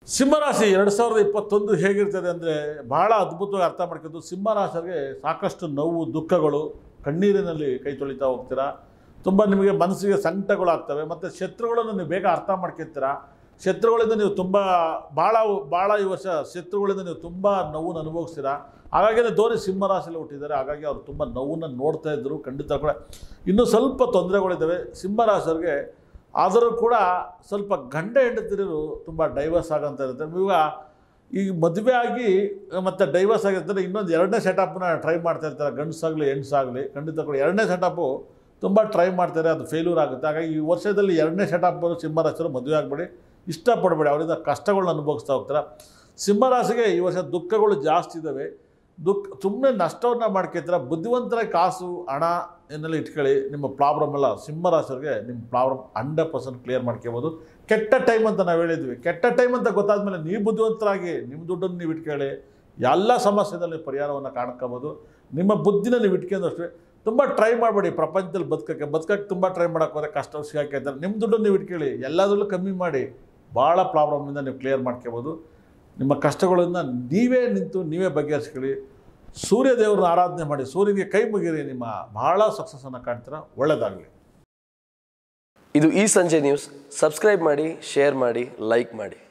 ಸಿಂಹರಾಶಿ ಎರಡು ಸಾವಿರದ ಇಪ್ಪತ್ತೊಂದು ಹೇಗಿರ್ತದೆ ಅಂದರೆ ಬಹಳ ಅದ್ಭುತವಾಗಿ ಅರ್ಥ ಮಾಡ್ಕೊಂಡು ಸಿಂಹರಾಶಿಗೆ ಸಾಕಷ್ಟು ನೋವು ದುಃಖಗಳು ಕಣ್ಣೀರಿನಲ್ಲಿ ಕೈ ತೊಳಿತಾ ಹೋಗ್ತೀರಾ ತುಂಬ ನಿಮಗೆ ಮನಸ್ಸಿಗೆ ಸಂಕಟಗಳಾಗ್ತವೆ ಮತ್ತು ಶತ್ರುಗಳನ್ನು ನೀವು ಬೇಗ ಅರ್ಥ ಮಾಡ್ಕೊತೀರಾ ಶತ್ರುಗಳಿಂದ ನೀವು ತುಂಬ ಭಾಳ ಭಾಳ ಈ ವರ್ಷ ಶತ್ರುಗಳಿಂದ ನೀವು ತುಂಬ ನೋವನ್ನು ಅನುಭವಿಸ್ತೀರಾ ಹಾಗಾಗಿ ಧೋನಿ ಸಿಂಹರಾಶಿಯಲ್ಲಿ ಹುಟ್ಟಿದ್ದಾರೆ ಹಾಗಾಗಿ ಅವರು ತುಂಬ ನೋವನ್ನು ನೋಡ್ತಾ ಇದ್ದರು ಖಂಡಿತ ಕೂಡ ಇನ್ನೂ ಸ್ವಲ್ಪ ತೊಂದರೆಗಳಿದ್ದಾವೆ ಸಿಂಹರಾಶಿಯವ್ರಿಗೆ ಆದರೂ ಕೂಡ ಸ್ವಲ್ಪ ಗಂಡ ಹೆಂಡತಿರು ತುಂಬ ಡೈವರ್ಸ್ ಆಗೋಂಥ ಇರುತ್ತೆ ಇವಾಗ ಈಗ ಮದುವೆ ಆಗಿ ಮತ್ತು ಡೈವರ್ಸ್ ಆಗಿರ್ತಾರೆ ಇನ್ನೊಂದು ಎರಡನೇ ಸೆಟಪ್ನ ಟ್ರೈ ಮಾಡ್ತಾ ಇರ್ತಾರೆ ಗಂಡಸಾಗಲಿ ಹೆಣ್ಸಾಗಲಿ ಖಂಡಿತ ಕೂಡ ಎರಡನೇ ಸೆಟಪ್ಪು ತುಂಬ ಟ್ರೈ ಮಾಡ್ತಾರೆ ಅದು ಫೇಲ್ಯೂರ್ ಆಗುತ್ತೆ ಹಾಗಾಗಿ ಈ ವರ್ಷದಲ್ಲಿ ಎರಡನೇ ಸೆಟಪ್ ಸಿಂಹರಾಶಿಯವರು ಮದುವೆ ಆಗಬೇಡಿ ಇಷ್ಟಪಡಬೇಡಿ ಅವರಿಂದ ಕಷ್ಟಗಳನ್ನ ಅನುಭವಿಸ್ತಾ ಹೋಗ್ತಾರೆ ಸಿಂಹರಾಶಿಗೆ ಈ ವರ್ಷ ದುಃಖಗಳು ಜಾಸ್ತಿ ಇದ್ದಾವೆ ದುಃಖ ಸುಮ್ಮನೆ ನಷ್ಟವನ್ನು ಮಾಡ್ಕೊತೀರ ಬುದ್ಧಿವಂತರ ಕಾಸು ಹಣ ಏನೆಲ್ಲ ಇಟ್ಕೊಳ್ಳಿ ನಿಮ್ಮ ಪ್ರಾಬ್ಲಮ್ ಎಲ್ಲ ಸಿಂಹರಾಶಿಯವ್ರಿಗೆ ನಿಮ್ಮ ಪ್ರಾಬ್ಲಮ್ ಹಂಡ್ರೆಡ್ ಪರ್ಸೆಂಟ್ ಕ್ಲಿಯರ್ ಮಾಡ್ಕೋಬೋದು ಕೆಟ್ಟ ಟೈಮ್ ಅಂತ ನಾವು ಹೇಳಿದ್ವಿ ಕೆಟ್ಟ ಟೈಮ್ ಅಂತ ಗೊತ್ತಾದ್ಮೇಲೆ ನೀವು ಬುದ್ಧಿವಂತರಾಗಿ ನಿಮ್ಮ ದುಡ್ಡನ್ನು ನೀವು ಇಟ್ಕೊಳ್ಳಿ ಎಲ್ಲ ಸಮಸ್ಯೆದಲ್ಲಿ ಪರಿಹಾರವನ್ನು ಕಾಣ್ಕೋಬೋದು ನಿಮ್ಮ ಬುದ್ಧಿನ ನೀವು ಇಟ್ಕೊಂಡಷ್ಟೇ ತುಂಬ ಟ್ರೈ ಮಾಡಬೇಡಿ ಪ್ರಪಂಚದಲ್ಲಿ ಬದುಕಕ್ಕೆ ಬದುಕಕ್ಕೆ ತುಂಬ ಟ್ರೈ ಮಾಡೋಕೆ ಹೋದರೆ ಕಷ್ಟ ಸಿಗಾಕೈತಾರೆ ನಿಮ್ಮ ದುಡ್ಡನ್ನು ನೀವು ಇಟ್ಕೊಳ್ಳಿ ಎಲ್ಲದರಲ್ಲೂ ಕಮ್ಮಿ ಮಾಡಿ ಭಾಳ ಪ್ರಾಬ್ಲಮಿಂದ ನೀವು ಕ್ಲಿಯರ್ ಮಾಡ್ಕೋಬೋದು ನಿಮ್ಮ ಕಷ್ಟಗಳಿಂದ ನೀವೇ ನಿಂತು ನೀವೇ ಬಗೆಹರಿಸ್ಕೊಳ್ಳಿ ಸೂರ್ಯ ದೇವ್ರನ್ನ ಆರಾಧನೆ ಮಾಡಿ ಸೂರ್ಯನಿಗೆ ಕೈ ಮುಗಿರಿ ನಿಮ್ಮ ಭಾಳ ಸಕ್ಸಸ್ಸನ್ನು ಕಾಣ್ತೀರಾ ಒಳ್ಳೆಯದಾಗಲಿ ಇದು ಈ ಸಂಜೆ ನ್ಯೂಸ್ ಸಬ್ಸ್ಕ್ರೈಬ್ ಮಾಡಿ ಶೇರ್ ಮಾಡಿ ಲೈಕ್ ಮಾಡಿ